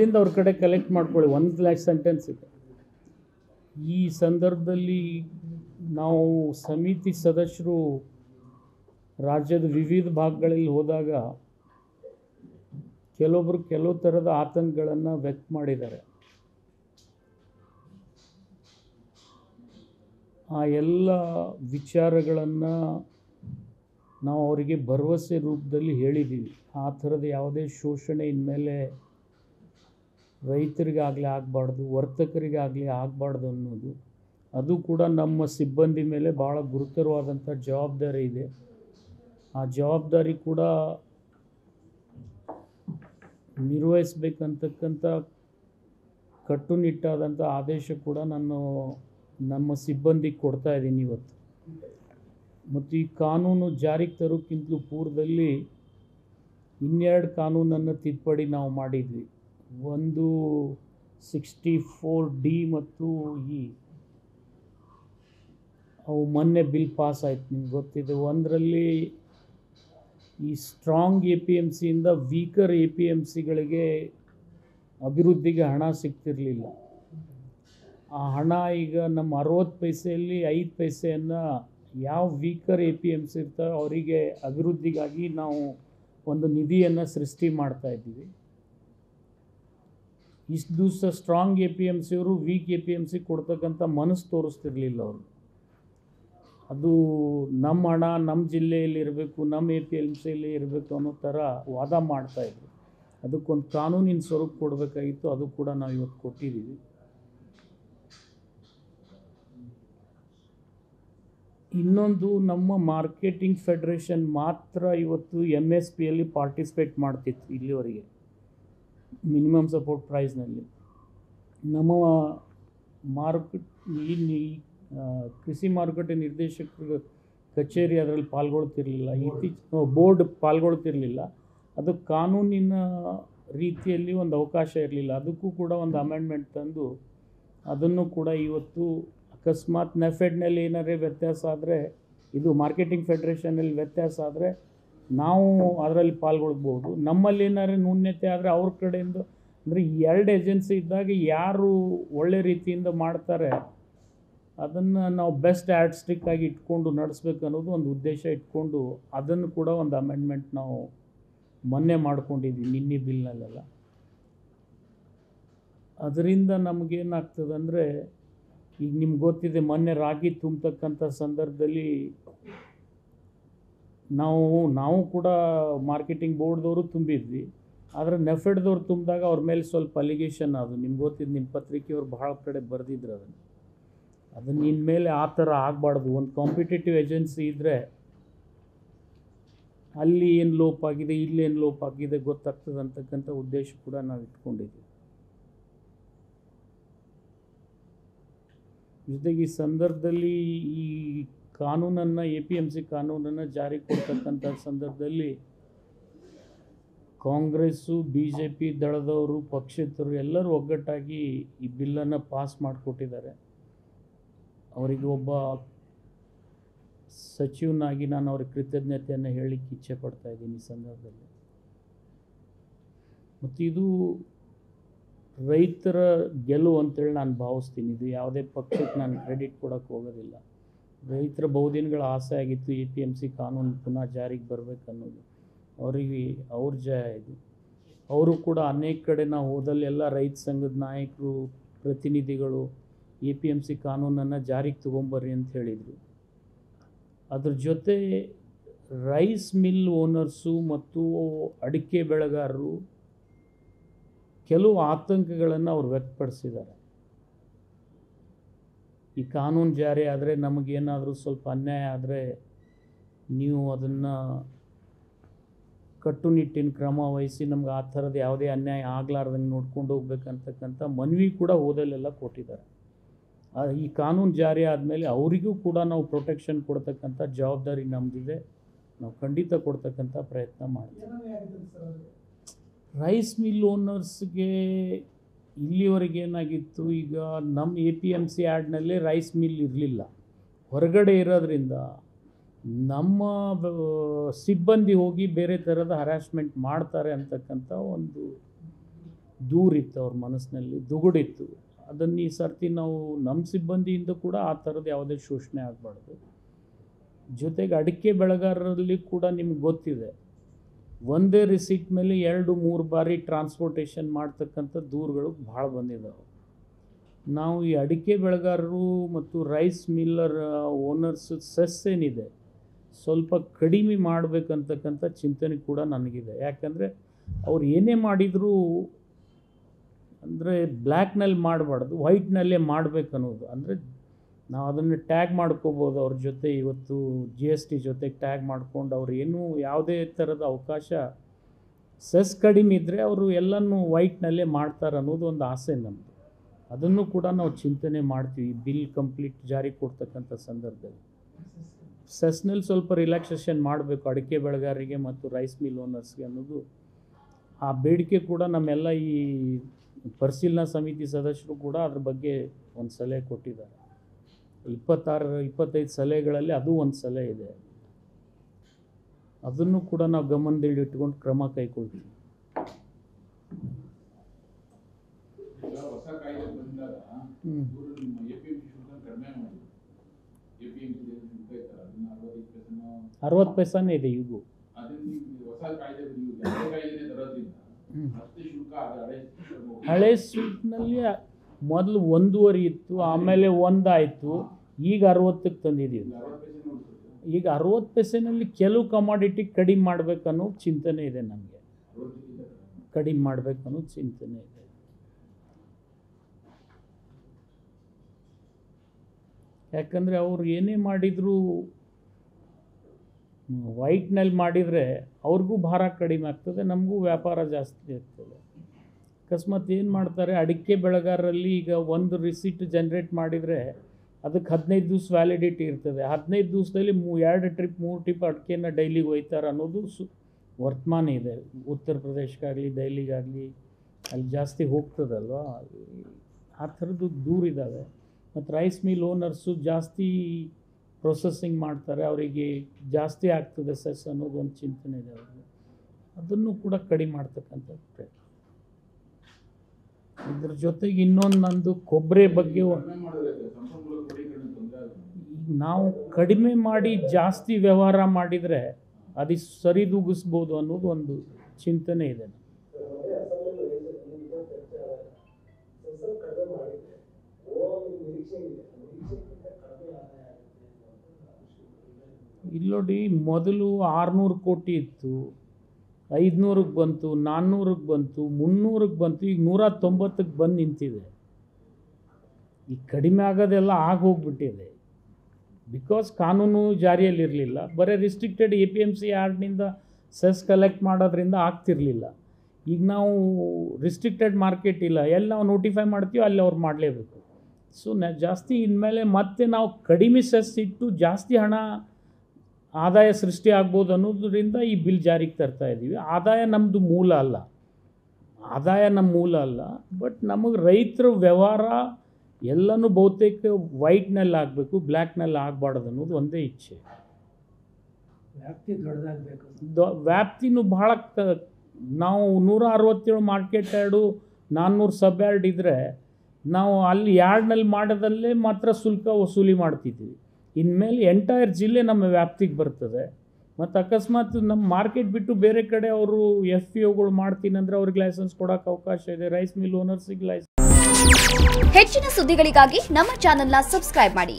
ಇಂದ ಅವ್ರ ಕಡೆ ಕಲೆಕ್ಟ್ ಮಾಡ್ಕೊಳ್ಳಿ ಒಂದು ಲ್ಯಾಕ್ ಸೆಂಟೆನ್ಸ್ ಇದೆ ಈ ಸಂದರ್ಭದಲ್ಲಿ ನಾವು ಸಮಿತಿ ಸದಸ್ಯರು ರಾಜ್ಯದ ವಿವಿಧ ಭಾಗಗಳಲ್ಲಿ ಹೋದಾಗ ಕೆಲವೊಬ್ಬರು ಕೆಲವು ಥರದ ಆತಂಕಗಳನ್ನು ವ್ಯಕ್ತ ಮಾಡಿದ್ದಾರೆ ಆ ಎಲ್ಲ ವಿಚಾರಗಳನ್ನು ನಾವು ಅವರಿಗೆ ಭರವಸೆ ರೂಪದಲ್ಲಿ ಹೇಳಿದ್ದೀವಿ ಆ ಥರದ ಯಾವುದೇ ಶೋಷಣೆ ಇನ್ಮೇಲೆ ರೈತರಿಗಾಗಲಿ ಆಗಬಾರ್ದು ವರ್ತಕರಿಗಾಗಲಿ ಆಗಬಾರ್ದು ಅನ್ನೋದು ಅದು ಕೂಡ ನಮ್ಮ ಸಿಬ್ಬಂದಿ ಮೇಲೆ ಭಾಳ ಗುರುತರವಾದಂಥ ಜವಾಬ್ದಾರಿ ಇದೆ ಆ ಜವಾಬ್ದಾರಿ ಕೂಡ ನಿರ್ವಹಿಸ್ಬೇಕಂತಕ್ಕಂಥ ಕಟ್ಟುನಿಟ್ಟಾದಂಥ ಆದೇಶ ಕೂಡ ನಾನು ನಮ್ಮ ಸಿಬ್ಬಂದಿಗೆ ಕೊಡ್ತಾ ಇದ್ದೀನಿ ಇವತ್ತು ಮತ್ತು ಈ ಕಾನೂನು ಜಾರಿಗೆ ತರೋಕ್ಕಿಂತಲೂ ಪೂರ್ವದಲ್ಲಿ ಇನ್ನೆರಡು ಕಾನೂನನ್ನು ತಿದ್ದುಪಡಿ ನಾವು ಮಾಡಿದ್ವಿ ಒಂದು ಸಿಕ್ಸ್ಟಿ ಫೋರ್ ಡಿ ಮತ್ತು ಇ ಅವು ಮೊನ್ನೆ ಬಿಲ್ ಪಾಸ್ ಆಯ್ತು ನಿಮ್ಗೆ ಗೊತ್ತಿದೆ ಒಂದರಲ್ಲಿ ಈ ಸ್ಟ್ರಾಂಗ್ ಎ ಪಿ ಎಮ್ ಸಿಯಿಂದ ವೀಕರ್ ಎ ಪಿ ಎಮ್ ಸಿಗಳಿಗೆ ಅಭಿವೃದ್ಧಿಗೆ ಹಣ ಸಿಗ್ತಿರಲಿಲ್ಲ ಆ ಹಣ ಈಗ ನಮ್ಮ ಅರವತ್ತು ಪೈಸೆಯಲ್ಲಿ ಐದು ಪೈಸೆಯನ್ನು ಯಾವ weaker A P M C ಇರ್ತಾವೆ ಅವರಿಗೆ ಅಭಿವೃದ್ಧಿಗಾಗಿ ನಾವು ಒಂದು ನಿಧಿಯನ್ನು ಸೃಷ್ಟಿ ಮಾಡ್ತಾ ಇದ್ದೀವಿ ಇಷ್ಟು ದಿವಸ ಸ್ಟ್ರಾಂಗ್ ಎ ಪಿ ಎಮ್ ಸಿಯವರು weak A P M C ಕೊಡ್ತಕ್ಕಂಥ ಮನಸ್ಸು ತೋರಿಸ್ತಿರ್ಲಿಲ್ಲ ಅವರು ಅದು ನಮ್ಮ ಹಣ ನಮ್ಮ ಜಿಲ್ಲೆಯಲ್ಲಿ ಇರಬೇಕು ನಮ್ಮ ಎ ಪಿ ಎಮ್ ಸಿಯಲ್ಲಿ ಇರಬೇಕು ಅನ್ನೋ ಥರ ವಾದ ಮಾಡ್ತಾಯಿದ್ರು ಅದಕ್ಕೊಂದು ಕಾನೂನಿನ ಸ್ವರೂಪ ಕೊಡಬೇಕಾಗಿತ್ತು ಅದು ಕೂಡ ನಾವು ಇವತ್ತು ಕೊಟ್ಟಿದ್ದೀವಿ ಇನ್ನೊಂದು ನಮ್ಮ ಮಾರ್ಕೆಟಿಂಗ್ ಫೆಡ್ರೇಷನ್ ಮಾತ್ರ ಇವತ್ತು ಎಮ್ ಎಸ್ ಪಿಯಲ್ಲಿ ಪಾರ್ಟಿಸಿಪೇಟ್ ಮಾಡ್ತಿತ್ತು ಇಲ್ಲಿವರೆಗೆ ಮಿನಿಮಮ್ ಸಪೋರ್ಟ್ ಪ್ರೈಸ್ನಲ್ಲಿ ನಮ್ಮ ಮಾರುಕಟ್ಟೆ ಇಲ್ಲಿ ಕೃಷಿ ಮಾರುಕಟ್ಟೆ ನಿರ್ದೇಶಕರ ಕಚೇರಿ ಅದರಲ್ಲಿ ಪಾಲ್ಗೊಳ್ತಿರ್ಲಿಲ್ಲ ಇತ್ತೀಚೆ ಬೋರ್ಡ್ ಪಾಲ್ಗೊಳ್ತಿರ್ಲಿಲ್ಲ ಅದು ಕಾನೂನಿನ ರೀತಿಯಲ್ಲಿ ಒಂದು ಅವಕಾಶ ಇರಲಿಲ್ಲ ಅದಕ್ಕೂ ಕೂಡ ಒಂದು ಅಮೆಂಡ್ಮೆಂಟ್ ತಂದು ಅದನ್ನು ಕೂಡ ಇವತ್ತು ಅಕಸ್ಮಾತ್ ನೆಫೆಡ್ನಲ್ಲಿ ಏನಾರೇ ವ್ಯತ್ಯಾಸ ಆದರೆ ಇದು ಮಾರ್ಕೆಟಿಂಗ್ ಫೆಡ್ರೇಷನಲ್ಲಿ ವ್ಯತ್ಯಾಸ ಆದರೆ ನಾವು ಅದರಲ್ಲಿ ಪಾಲ್ಗೊಳ್ಬೋದು ನಮ್ಮಲ್ಲಿ ಏನಾದ್ರು ನ್ಯೂನ್ಯತೆ ಆದರೆ ಅವ್ರ ಕಡೆಯಿಂದ ಅಂದರೆ ಎರಡು ಏಜೆನ್ಸಿ ಇದ್ದಾಗ ಯಾರು ಒಳ್ಳೆ ರೀತಿಯಿಂದ ಮಾಡ್ತಾರೆ ಅದನ್ನು ನಾವು ಬೆಸ್ಟ್ ಆ್ಯಡ್ ಸ್ಟಿಕ್ ಆಗಿ ಇಟ್ಕೊಂಡು ನಡೆಸ್ಬೇಕು ಅನ್ನೋದು ಒಂದು ಉದ್ದೇಶ ಇಟ್ಕೊಂಡು ಅದನ್ನು ಕೂಡ ಒಂದು ಅಮೆಂಡ್ಮೆಂಟ್ ನಾವು ಮೊನ್ನೆ ಮಾಡ್ಕೊಂಡಿದ್ವಿ ನಿನ್ನೆ ಬಿಲ್ನಲ್ಲೆಲ್ಲ ಅದರಿಂದ ನಮಗೇನಾಗ್ತದೆ ಅಂದರೆ ಈಗ ನಿಮ್ಗೆ ಗೊತ್ತಿದೆ ಮೊನ್ನೆ ರಾಗಿ ತುಂಬತಕ್ಕಂಥ ಸಂದರ್ಭದಲ್ಲಿ ನಾವು ನಾವು ಕೂಡ ಮಾರ್ಕೆಟಿಂಗ್ ಬೋರ್ಡ್ದವರು ತುಂಬಿದ್ವಿ ಆದರೆ ನೆಫೆಡ್ದವ್ರು ತುಂಬಿದಾಗ ಅವ್ರ ಮೇಲೆ ಸ್ವಲ್ಪ ಅಲಿಗೇಷನ್ ಅದು ನಿಮ್ಗೆ ಗೊತ್ತಿದ್ದು ನಿಮ್ಮ ಪತ್ರಿಕೆಯವ್ರು ಬಹಳ ಕಡೆ ಬರೆದಿದ್ರು ಅದನ್ನು ಅದನ್ನು ಇನ್ಮೇಲೆ ಆ ಥರ ಆಗಬಾರ್ದು ಒಂದು ಕಾಂಪಿಟೇಟಿವ್ ಏಜೆನ್ಸಿ ಇದ್ದರೆ ಅಲ್ಲಿ ಏನು ಲೋಪ ಆಗಿದೆ ಇಲ್ಲಿ ಏನು ಲೋಪ ಆಗಿದೆ ಗೊತ್ತಾಗ್ತದೆ ಅಂತಕ್ಕಂಥ ಉದ್ದೇಶ ಕೂಡ ನಾವು ಇಟ್ಕೊಂಡಿದ್ದೀವಿ ಜೊತೆಗೆ ಈ ಸಂದರ್ಭದಲ್ಲಿ ಈ ಕಾನೂನನ್ನು ಎ ಪಿ ಎಮ್ ಸಿ ಕಾನೂನನ್ನು ಜಾರಿ ಕೊಡ್ತಕ್ಕಂಥ ಸಂದರ್ಭದಲ್ಲಿ ಕಾಂಗ್ರೆಸ್ಸು ಬಿ ಜೆ ಪಿ ದಳದವರು ಪಕ್ಷೇತರು ಎಲ್ಲರೂ ಒಗ್ಗಟ್ಟಾಗಿ ಈ ಬಿಲ್ಲನ್ನು ಪಾಸ್ ಮಾಡಿಕೊಟ್ಟಿದ್ದಾರೆ ಅವರಿಗೆ ಒಬ್ಬ ಸಚಿವನಾಗಿ ನಾನು ಅವ್ರಿಗೆ ಕೃತಜ್ಞತೆಯನ್ನು ಹೇಳಲಿಕ್ಕೆ ಇಚ್ಛೆ ಪಡ್ತಾ ಇದ್ದೀನಿ ಈ ಸಂದರ್ಭದಲ್ಲಿ ಮತ್ತು ಇದು ರೈತರ ಗೆಲುವು ಅಂತೇಳಿ ನಾನು ಭಾವಿಸ್ತೀನಿ ಇದು ಯಾವುದೇ ಪಕ್ಷಕ್ಕೆ ನಾನು ಕ್ರೆಡಿಟ್ ಕೊಡೋಕ್ಕೆ ಹೋಗೋದಿಲ್ಲ ರೈತರ ಬಹುದಿನಗಳ ಆಸೆ ಆಗಿತ್ತು ಎ ಪಿ ಎಮ್ ಸಿ ಕಾನೂನು ಪುನಃ ಜಾರಿಗೆ ಬರಬೇಕನ್ನೋದು ಅವರಿಗೆ ಅವ್ರ ಜಯ ಇದು ಅವರು ಕೂಡ ಅನೇಕ ಕಡೆ ನಾವು ಹೋದಲ್ಲೆಲ್ಲ ರೈತ ಸಂಘದ ನಾಯಕರು ಪ್ರತಿನಿಧಿಗಳು ಎ ಪಿ ಎಮ್ ಸಿ ಕಾನೂನನ್ನು ಜಾರಿಗೆ ತೊಗೊಂಬರ್ರಿ ಅಂತ ಹೇಳಿದರು ಅದ್ರ ಜೊತೆ ರೈಸ್ ಮಿಲ್ ಓನರ್ಸು ಮತ್ತು ಅಡಿಕೆ ಬೆಳೆಗಾರರು ಕೆಲವು ಆತಂಕಗಳನ್ನು ಅವ್ರು ವ್ಯಕ್ತಪಡಿಸಿದ್ದಾರೆ ಈ ಕಾನೂನು ಜಾರಿ ಆದರೆ ನಮಗೇನಾದರೂ ಸ್ವಲ್ಪ ಅನ್ಯಾಯ ಆದರೆ ನೀವು ಅದನ್ನು ಕಟ್ಟುನಿಟ್ಟಿನ ಕ್ರಮ ವಹಿಸಿ ನಮ್ಗೆ ಆ ಥರದ ಯಾವುದೇ ಅನ್ಯಾಯ ಆಗ್ಲಾರ್ದಂಗೆ ನೋಡ್ಕೊಂಡು ಹೋಗ್ಬೇಕಂತಕ್ಕಂಥ ಮನವಿ ಕೂಡ ಹೋದಲ್ಲೆಲ್ಲ ಕೊಟ್ಟಿದ್ದಾರೆ ಆ, ಈ ಕಾನೂನು ಜಾರಿ ಆದಮೇಲೆ ಅವರಿಗೂ ಕೂಡ ನಾವು ಪ್ರೊಟೆಕ್ಷನ್ ಕೊಡ್ತಕ್ಕಂಥ ಜವಾಬ್ದಾರಿ ನಮ್ಮದಿದೆ ನಾವು ಖಂಡಿತ ಕೊಡ್ತಕ್ಕಂಥ ಪ್ರಯತ್ನ ಮಾಡ್ತೀವಿ ರೈಸ್ ಮಿಲ್ ಓನರ್ಸ್ಗೆ ಇಲ್ಲಿವರೆಗೆ ಏನಾಗಿತ್ತು ಈಗ ನಮ್ಮ ಎ ಪಿ ಎಮ್ ಸಿ ಆ್ಯಡ್ನಲ್ಲಿ ರೈಸ್ ಮಿಲ್ ಇರಲಿಲ್ಲ ಹೊರಗಡೆ ಇರೋದ್ರಿಂದ ನಮ್ಮ ಬ- ಸಿಬ್ಬಂದಿ ಹೋಗಿ ಬೇರೆ ಥರದ ಹರಾಸ್ಮೆಂಟ್ ಮಾಡ್ತಾರೆ ಅಂತಕ್ಕಂಥ ಒಂದು ದೂರಿತ್ತು ಅವ್ರ ಮನಸ್ಸಿನಲ್ಲಿ ದುಗುಡಿತ್ತು ಅದನ್ನು ಈ ಸರ್ತಿ ನಾವು ನಮ್ಮ ಸಿಬ್ಬಂದಿಯಿಂದ ಕೂಡ ಆ ಥರದ್ದು ಯಾವುದೇ ಶೋಷಣೆ ಆಗಬಾರ್ದು ಜೊತೆಗೆ ಅಡಿಕೆ ಬೆಳೆಗಾರರಲ್ಲಿ ಕೂಡ ನಿಮ್ಗೆ ಗೊತ್ತಿದೆ ಒಂದೇ ರಿಸೀಟ್ ಮೇಲೆ ಎರಡು ಮೂರು ಬಾರಿ ಟ್ರಾನ್ಸ್ಪೋರ್ಟೇಷನ್ ಮಾಡ್ತಕ್ಕಂಥ ದೂರುಗಳು ಭಾಳ ಬಂದಿದ್ದಾವೆ ನಾವು ಈ ಅಡಿಕೆ ಬೆಳೆಗಾರರು ಮತ್ತು ರೈಸ್ ಮಿಲ್ಲರ್ ಓನರ್ಸ್ ಸೆಸ್ ಏನಿದೆ ಸ್ವಲ್ಪ ಕಡಿಮೆ ಮಾಡಬೇಕಂತಕ್ಕಂಥ ಚಿಂತನೆ ಕೂಡ ನನಗಿದೆ ಯಾಕಂದರೆ ಅವ್ರು ಏನೇ ಮಾಡಿದರೂ ಅಂದರೆ ಬ್ಲ್ಯಾಕ್ನಲ್ಲಿ ಮಾಡಬಾರ್ದು ವೈಟ್ನಲ್ಲೇ ಮಾಡಬೇಕನ್ನೋದು ಅಂದರೆ ನಾವು ಅದನ್ನು ಟ್ಯಾಗ್ ಮಾಡ್ಕೋಬೋದು ಅವ್ರ ಜೊತೆ ಇವತ್ತು ಜಿ ಎಸ್ ಟಿ ಜೊತೆಗೆ ಟ್ಯಾಗ್ ಮಾಡ್ಕೊಂಡು ಅವ್ರು ಏನೂ ಯಾವುದೇ ಥರದ ಅವಕಾಶ ಸೆಸ್ ಕಡಿಮೆ ಇದ್ದರೆ ಅವರು ಎಲ್ಲನೂ ವೈಟ್ನಲ್ಲೇ ಮಾಡ್ತಾರೆ ಅನ್ನೋದು ಒಂದು ಆಸೆ ನಮ್ಮದು ಅದನ್ನು ಕೂಡ ನಾವು ಚಿಂತನೆ ಮಾಡ್ತೀವಿ ಬಿಲ್ ಕಂಪ್ಲೀಟ್ ಜಾರಿ ಕೊಡ್ತಕ್ಕಂಥ ಸಂದರ್ಭದಲ್ಲಿ ಸೆಸ್ನಲ್ಲಿ ಸ್ವಲ್ಪ ರಿಲ್ಯಾಕ್ಸೇಷನ್ ಮಾಡಬೇಕು ಅಡಿಕೆ ಬೆಳೆಗಾರರಿಗೆ ಮತ್ತು ರೈಸ್ ಮಿಲ್ ಓನರ್ಸ್ಗೆ ಅನ್ನೋದು ಆ ಬೇಡಿಕೆ ಕೂಡ ನಮ್ಮೆಲ್ಲ ಈ ಪರಿಶೀಲನಾ ಸಮಿತಿ ಸದಸ್ಯರು ಕೂಡ ಅದ್ರ ಬಗ್ಗೆ ಒಂದು ಸಲಹೆ ಕೊಟ್ಟಿದ್ದಾರೆ ಇಪ್ಪತ್ತಾರು ಇಪ್ಪತ್ತೈದು ಸಲಹೆಗಳಲ್ಲಿ ಅದು ಒಂದು ಸಲಹೆ ಇದೆ ಅದನ್ನು ಕೂಡ ನಾವು ಗಮನದಲ್ಲಿ ಇಟ್ಕೊಂಡು ಕ್ರಮ ಕೈಗೊಳ್ತೀವಿ ಈಗ ಹೊಸ ಕಾಯ್ದೆ ಬಂದಾಗ ಹ್ಮ್. ಇವರು ನಿಮ್ಮ ಎ ಪಿ ಎಂ ಸಿ ಶುಲ್ಕ ಕಡಿಮೆ ಮಾಡಿದ್ರು ಎ ಪಿ ಎಂ ಸಿ ಶುಲ್ಕ ಇತ್ತಲ್ಲ ಅದನ್ನ ಅರವತ್ತೈದು ಪೈಸೆನೋ ಅರವತ್ತು ಪೈಸಾನೇ ಇದೆ ಈಗೂ ಅದನ್ನ ನೀವು ಹೊಸ ಕಾಯ್ದೆ ನೀವು ಹಳೆ ಕಾಯ್ದೆನೇ ತರೋದ್ರಿಂದ ಹ್ಮ್. ಮತ್ತೆ ಶುಲ್ಕ ಅದು ಹಳೆ ಶುಲ್ಕ ಹಳೆ ಸೂಟ್ನಲ್ಲಿ ಮೊದಲು ಒಂದೂವರೆ ಇತ್ತು ಆಮೇಲೆ ಒಂದಾಯಿತು ಈಗ ಅರವತ್ತಕ್ಕೆ ತಂದಿದ್ದೀವಿ ಈಗ ಅರವತ್ತು ಪೈಸೆ ನೋಡ್ತೀವಿ ಈಗ ಅರವತ್ತು ಪೈಸೆನಲ್ಲಿ ಕೆಲವು ಕಮಾಡಿಟಿ ಕಡಿಮೆ ಮಾಡಬೇಕನ್ನೋ ಚಿಂತನೆ ಇದೆ ನಮಗೆ ಅರವತ್ತಕ್ಕಿಂತ ಕಡಿಮೆ. ಕಡಿಮೆ ಮಾಡಬೇಕನ್ನೋ ಚಿಂತನೆ ಇದೆ ಯಾಕಂದರೆ ಅವ್ರು ಏನೇ ಮಾಡಿದರೂ ವೈಟ್ನಲ್ಲಿ ಮಾಡಿದರೆ ಅವ್ರಿಗೂ ಭಾರ ಕಡಿಮೆ ಆಗ್ತದೆ ನಮಗೂ ವ್ಯಾಪಾರ ಜಾಸ್ತಿ ಆಗ್ತದೆ ಅಕಸ್ಮಾತ್ ಏನು ಮಾಡ್ತಾರೆ ಅಡಿಕೆ ಬೆಳೆಗಾರರಲ್ಲಿ ಈಗ ಒಂದು ರಿಸಿಟ್ ಜನ್ರೇಟ್ ಮಾಡಿದರೆ ಅದಕ್ಕೆ ಹದಿನೈದು ದಿವಸ ವ್ಯಾಲಿಡಿಟಿ ಇರ್ತದೆ ಹದಿನೈದು ದಿವಸದಲ್ಲಿ ಮೂ ಎರಡು ಟ್ರಿಪ್ ಮೂರು ಟ್ರಿಪ್ ಅಡಿಕೆನ ಡೈಲಿಗೆ ಒಯ್ತಾರೆ ಅನ್ನೋದು ಸು ವರ್ತಮಾನ ಇದೆ ಉತ್ತರ ಪ್ರದೇಶಕ್ಕಾಗಲಿ ದೆಹಲಿಗಾಗಲಿ ಅಲ್ಲಿ ಜಾಸ್ತಿ ಹೋಗ್ತದಲ್ವ ಆ ಥರದ್ದು ದೂರ ಇದ್ದಾವೆ ಮತ್ತು ರೈಸ್ ಮಿಲ್ ಓನರ್ಸು ಜಾಸ್ತಿ ಪ್ರೊಸೆಸಿಂಗ್ ಮಾಡ್ತಾರೆ ಅವರಿಗೆ ಜಾಸ್ತಿ ಆಗ್ತದೆ ಸೆಸ್ ಅನ್ನೋದು ಒಂದು ಚಿಂತನೆ ಇದೆ ಅವರಿಗೆ ಅದನ್ನು ಕೂಡ ಕಡಿಮೆ ಮಾಡ್ತಕ್ಕಂಥ ಪ್ರಯತ್ನ ಇದ್ರ ಜೊತೆಗೆ ಇನ್ನೊಂದು ನಂದು ಕೊಬ್ಬರಿ ಬಗ್ಗೆ ಒಂದು ಕಡಿಮೆ ಮಾಡಿದ್ರೆ ಸಂಪನ್ಮೂಲ ಕ್ರೋಢೀಕರಣ ತೊಂದರೆ ಆಗುತ್ತೆ ಈಗ ನಾವು ಕಡಿಮೆ ಮಾಡಿ ಜಾಸ್ತಿ ವ್ಯವಹಾರ ಮಾಡಿದರೆ ಅದು ಸರಿದೂಗಿಸ್ಬೋದು ಅನ್ನೋದು ಒಂದು ಚಿಂತನೆ ಇದೆ ಇಲ್ಲಿ ನೋಡಿ ಮೊದಲು ಆರುನೂರು ಕೋಟಿ ಇತ್ತು ಐದುನೂರಿಗೆ ಬಂತು ನಾನ್ನೂರಿಗೆ ಬಂತು ಮುನ್ನೂರಿಗೆ ಬಂತು ಈಗ ನೂರ ತೊಂಬತ್ತಕ್ಕೆ ಬಂದು ನಿಂತಿದೆ ಈಗ ಕಡಿಮೆ ಆಗೋದೆಲ್ಲ ಆಗೋಗ್ಬಿಟ್ಟಿದೆ ಬಿಕಾಸ್ ಕಾನೂನು ಜಾರಿಯಲ್ಲಿರಲಿಲ್ಲ ಬರೀ restricted A P M C ಯಾರ್ಡ್ನಿಂದ ಸೆಸ್ ಕಲೆಕ್ಟ್ ಮಾಡೋದ್ರಿಂದ ಆಗ್ತಿರಲಿಲ್ಲ ಈಗ ನಾವು ರಿಸ್ಟ್ರಿಕ್ಟೆಡ್ ಮಾರ್ಕೆಟ್ ಇಲ್ಲ ಎಲ್ಲಿ ನಾವು ನೋಟಿಫೈ ಮಾಡ್ತೀವೋ ಅಲ್ಲಿ ಅವ್ರು ಮಾಡಲೇಬೇಕು ಸೊ ನ ಜಾಸ್ತಿ ಇನ್ಮೇಲೆ ಮತ್ತೆ ನಾವು ಕಡಿಮೆ ಸೆಸ್ ಇಟ್ಟು ಜಾಸ್ತಿ ಹಣ ಆದಾಯ ಸೃಷ್ಟಿ ಆಗ್ಬೋದು ಅನ್ನೋದ್ರಿಂದ ಈ ಬಿಲ್ ಜಾರಿಗೆ ತರ್ತಾ ಇದ್ದೀವಿ ಆದಾಯ ನಮ್ಮದು ಮೂಲ ಅಲ್ಲ ಆದಾಯ ನಮ್ಮ ಮೂಲ ಅಲ್ಲ ಬಟ್ ನಮಗೆ ರೈತರ ವ್ಯವಹಾರ ಎಲ್ಲನೂ ಬಹುತೇಕ ವೈಟ್ನಲ್ಲಿ ಆಗಬೇಕು ಬ್ಲ್ಯಾಕ್ನಲ್ಲಿ ಆಗಬಾರ್ದು ಅನ್ನೋದು ಒಂದೇ ಇಚ್ಛೆ ವ್ಯಾಪ್ತಿ ದೊಡ್ಡದಾಗಬೇಕು ದ ವ್ಯಾಪ್ತಿನೂ ಭಾಳ ಕ ನಾವು ನೂರ ಅರವತ್ತೇಳು ಮಾರ್ಕೆಟ್ ಯಾರ್ಡು ನಾನ್ನೂರು ಸಬ್ ಯಾರ್ಡ್ ಇದ್ದರೆ ನಾವು ಅಲ್ಲಿ ಯಾರ್ಡ್ನಲ್ಲಿ ಮಾಡೋದಲ್ಲೇ ಮಾತ್ರ ಶುಲ್ಕ ವಸೂಲಿ ಮಾಡ್ತಿದ್ವಿ ಇನ್ಮೇಲೆ ಎಂಟೈರ್ ಜಿಲ್ಲೆ ನಮ್ಮ ವ್ಯಾಪ್ತಿಗೆ ಬರ್ತದೆ ಮತ್ತು ಅಕಸ್ಮಾತ್ ನಮ್ಮ ಮಾರ್ಕೆಟ್ ಬಿಟ್ಟು ಬೇರೆ ಕಡೆ ಅವರು ಎಫ್ ಪಿ ಒಗಳು ಮಾಡ್ತೀನಿ ಅಂದರೆ ಅವ್ರಿಗೆ ಲೈಸೆನ್ಸ್ ಕೊಡೋಕೆ ಅವಕಾಶ ಇದೆ ರೈಸ್ ಮಿಲ್ ಓನರ್ಸಿಗೆ ಲೈಸೆನ್ಸ್ ಹೆಚ್ಚಿನ ಸುದ್ದಿಗಳಿಗಾಗಿ ನಮ್ಮ ಚಾನೆಲ್ನ ಸಬ್ಸ್ಕ್ರೈಬ್ ಮಾಡಿ